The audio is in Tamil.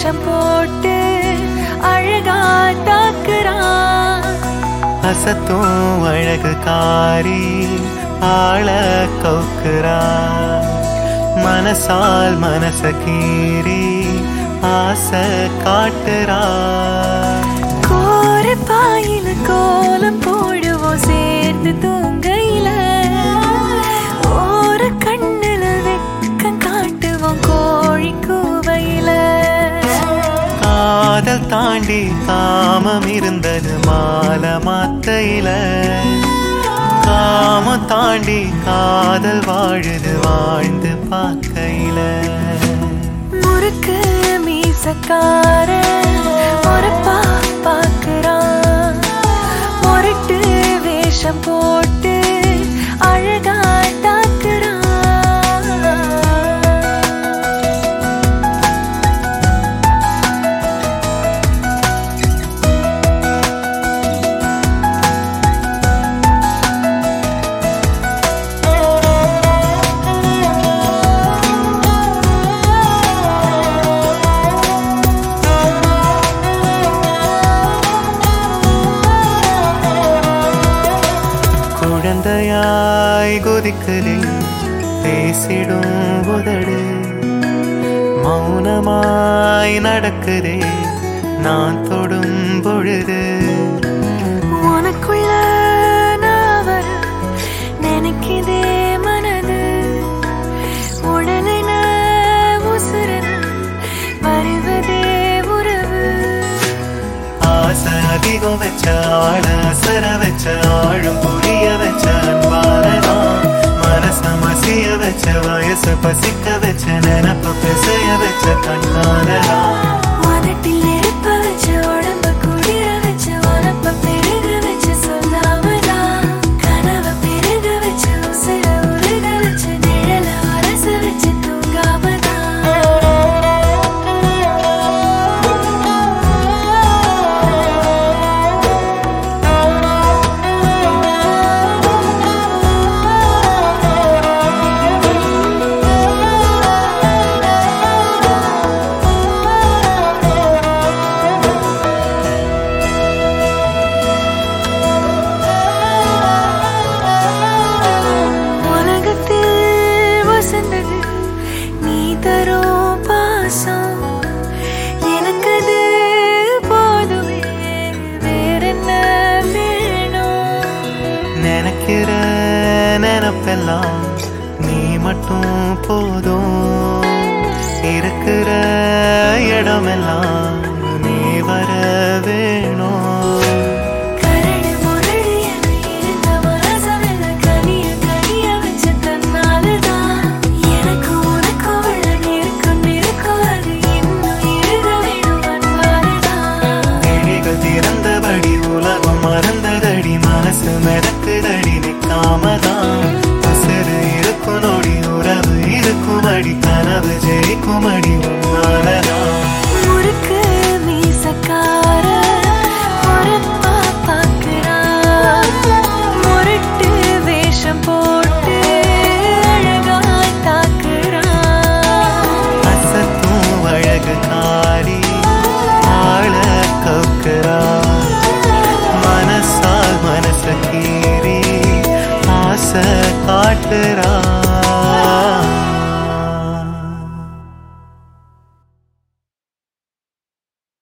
வேஷம் போட்டு அழகா தாக்குறான் அசத்தும் அழகு காரி ஆள கவுக்குறா மனசால் மனச கீறி ஆசை காட்டுறா கோர பாயில கோலம் போடுவோம் சேர்ந்து தூங்கையில ஒரு கண்ணுல வெக்கம் காட்டுவோம் கோழி கூவையில காதல் தாண்டி காமம் இருந்தது மாலை மாத்தையில காமம் தாண்டி காதல் வாழுது வாழ்ந்து பார்க்கையில முறுக்கு மீசக்கார ஒரு பா பாக்குறான் முரட்டு வேஷம் போட்டு அழகா தாக்குறான் குழந்தையாய் குதிக்குதே பேசிடும் உதடு மௌனமாய் நடக்குதே நான் தொடும் பொழுது உனக்குள்ள நான் வர நினைக்குதே மனது உடலின உசுரன வருவதே உறவு ஆசை அதிகம் வச்ச ஆள அசர வச்ச ஆழும் புரிய வச்ச அன்பாலதான் மனச மசிய வச்ச வயசு பசிக்க வச்ச நினப்பு பிசைய வச்ச கண்ணாலதான் உதட்டில் நெருப்ப வச்ச உடம்ப குளிர வச்ச உனப்ப பெருக வச்ச சொல்லாமதான் கனவ பெருக வச்ச உசுர உருக வச்ச நிழல அரச வச்ச உலகத்தில் வசந்தது நீ தரும் பாசம் எனக்கு அது போதுமே வேறென்ன வேணும் நினைக்கிற நினப்பெல்லாம் நீ மட்டும் போதும் இருக்கிற இடமெல்லாம் நீ வர வேணும் கரடு முரடு என இருந்த மனசமெல்லாம் கனிய கனிய வச்ச தன்னாலதான் எனக்கு உனக்கு உள்ள நெருக்கம் நெருக்கம் அது இன்னும் இருக வேணும் அன்பாலதான் விழிகள் திறந்தபடி உலகம் மறந்ததடி மனசு மிதக்குதடி நிற்காமதான் உசுறு இருக்கும் நொடி உறவு இருக்கும் அடி கனவு ஜெயிக்கும் அடி உன்னாலதான் முறுக்கு மீசக்கார பொறப்பா பார்க்கிறான். முரட்டு வேஷம் போட்டு அழகாய் தாக்குறான். அசத்தும் அழகு காரி ஆள கவுக்கிறா மனசால் மனச கீறி ஆசை காட்டுறா